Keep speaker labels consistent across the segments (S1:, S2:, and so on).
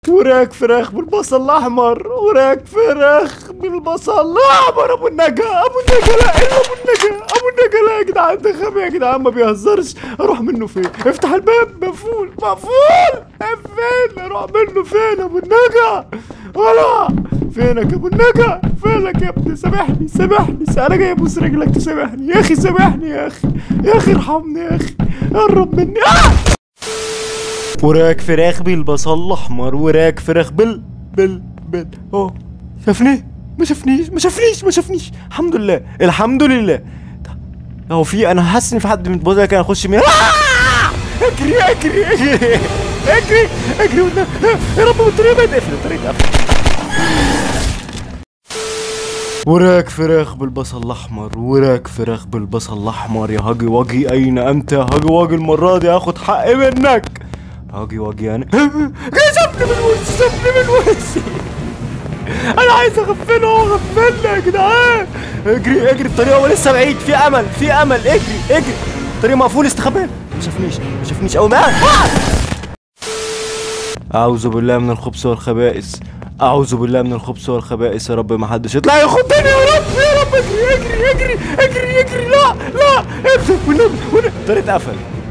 S1: وراك فراخ بالبصل الاحمر وراك فراخ بالبصل الاحمر ابو النجا ابو النجا لا الا ابو النجا ابو النجا لا يا جدعان ده غبي يا جدعان ما بيهزرش اروح منه فين افتح الباب مقفول مقفول فين اروح منه فين ابو النجا ولا فينك يا ابو النجا فينك يا ابني سامحني سامحني انا جاي ابوس رجلك تسامحني يا اخي سامحني يا اخي يا اخي ارحمني يا اخي قرب مني آه! وراك فراخ بالبصل الاحمر وراك فراخ بال بال بال اهو شافني ما شافنيش ما شافنيش ما شافنيش الحمد لله الحمد لله اهو في انا حاسس ان في حد من بوزة كان يخش من آه! اجري اجري اجري اجري اجري والنبي. يا رب الطريق ما يتقفل الطريق اتقفل وراك فراخ بالبصل الاحمر وراك فراخ بالبصل الاحمر يا هاجي واجي اين انت يا هاجي واجي المره دي هاخد حقي منك هاجي واجي انا شافني من وشي شافني من وشي انا عايز اغفله هو غفلنا يا جدعان اجري اجري الطريق هو لسه بعيد في امل في امل اجري اجري الطريق مقفول استخبى ما شافنيش ما شافنيش قوي معاه أعوذ بالله من الخبث والخبائث أعوذ بالله من الخبث والخبائث يا رب ما حدش يطلع ياخدني يا رب يا رب اجري اجري اجري اجري اجري لا لا امسك والنبي والنبي الطريق اتقفل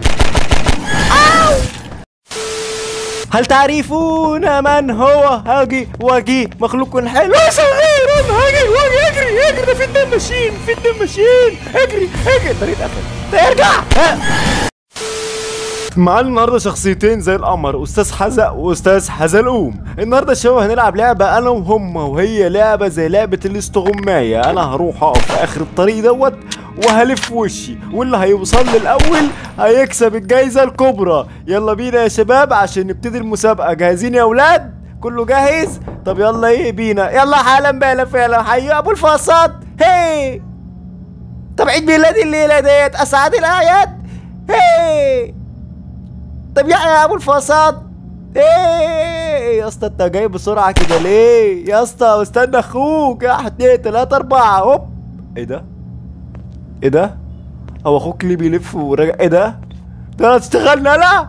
S1: هل تعرفون من هو هاجي واجي مخلوق حلو صغير هاجي واجي اجري اجري ده في اتنين ماشيين في اتنين ماشيين اجري اجري الطريق اتقفل ارجع ها. معانا النهارده شخصيتين زي القمر استاذ حزق واستاذ حزلقوم النهارده الشباب هنلعب لعبه انا وهم وهي لعبه زي لعبه الاستغمايه انا هروح اقف في اخر الطريق دوت وهلف وشي واللي هيوصل لي الاول هيكسب الجايزه الكبرى يلا بينا يا شباب عشان نبتدي المسابقه جاهزين يا اولاد كله جاهز طب يلا ايه بينا يلا حالا بالا فعلا حي ابو الفاصات هي طب عيد ميلادي الليله ديت اسعد الاعياد هي طب يا يا ابو الفاصات ايه يا اسطى انت جاي بسرعه كده ليه يا اسطى استنى اخوك يا واحد اتنين تلاته اربعه هوب ايه ده ايه ده هو اخوك ليه بيلف وراجع ايه ده ده انا تشتغلنا لا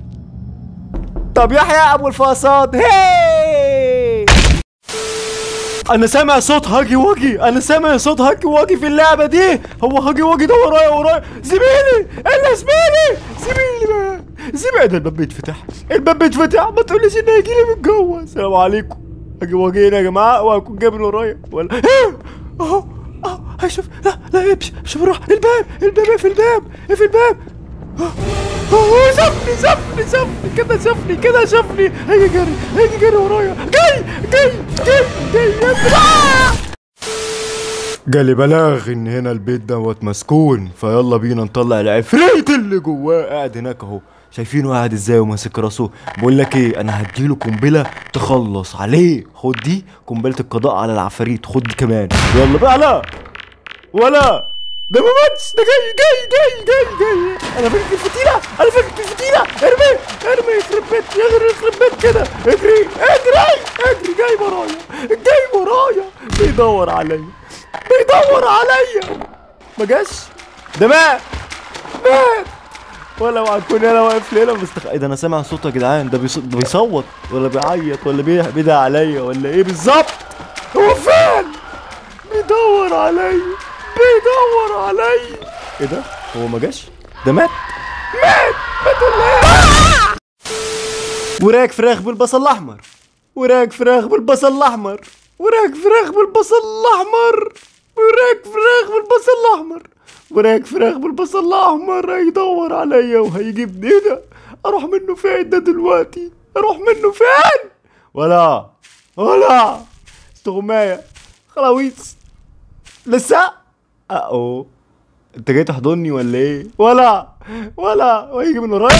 S1: طب يحيى ابو الفاصات هي انا سامع صوت هاجي واجي انا سامع صوت هاجي واجي في اللعبه دي هو هاجي واجي ده ورايا ورايا زميلي الا زميلي زميلي بقى زميلي ده الباب بيتفتح الباب بيتفتح ما تقوليش ان هيجي لي من جوه السلام عليكم هاجي واجي هنا يا جماعه وهيكون جاي من ورايا ولا اهو اهو هيشوف لا لا امشي امشي بالراحه الباب الباب اقفل الباب اقفل الباب هو شافني شافني شافني كده شافني كده شافني هيجي جري هيجي جري ورايا جاي جاي جاي جاي يا ابني آه! جالي بلاغ ان هنا البيت دوت مسكون فيلا بينا نطلع العفريت اللي جواه قاعد هناك اهو شايفينه قاعد ازاي وماسك راسه بقول لك ايه انا هديله قنبله تخلص عليه خد دي قنبله القضاء على العفاريت خد دي كمان يلا بقى لا ولا ده ما ماتش ده جاي جاي جاي جاي جاي انا فاكر الفتيله انا فاكر الفتيله ارمي ارمي يخرب بيت يغرب يخرب بيت كده اجري اجري اجري جاي ورايا جاي ورايا بيدور عليا بيدور عليا ما جاش ده مات مات ولا وهكون انا واقف ليه مستخ... ايه ده انا سامع صوته يا جدعان ده بيص... ده بيصوت ولا بيعيط ولا بي... بيدعي عليا ولا ايه بالظبط هو فين بيدور عليا بيدور عليا ايه ده هو ما جاش ده مات مات مات ولا ايه وراك فراخ بالبصل الاحمر وراك فراخ بالبصل الاحمر وراك فراخ بالبصل الاحمر وراك فراخ بالبصل الاحمر وراك فراخ بالبصل الاحمر هيدور عليا وهيجيبني هنا اروح منه فين ده دلوقتي اروح منه فين ولا ولا استغمايه خلاويص لسه اهو انت جاي تحضني ولا ايه ولا ولا وهيجي من ورايا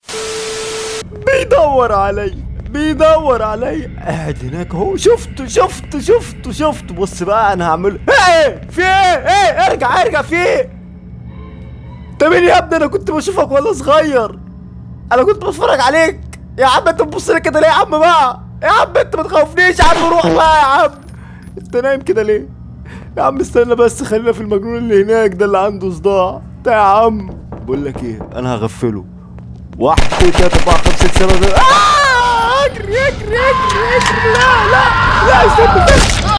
S1: بيدور عليا بيدور عليا قاعد هناك اهو شفته شفته شفته شفته بص بقى انا هعمله ايه في ايه ايه ارجع ارجع في ايه انت مين يا ابني انا كنت بشوفك وانا صغير انا كنت بتفرج عليك يا عم انت بتبص لي كده ليه يا عم بقى يا عم انت ما تخوفنيش يا عم روح بقى يا عم انت نايم كده ليه يا عم استنى بس خلينا في المجنون اللي هناك ده اللي عنده صداع ده يا عم بقول لك ايه انا هغفله واحد اتنين تلاته اربعه خمسه سته سبعه آه! اجري اجري اجري لا لا لا استنى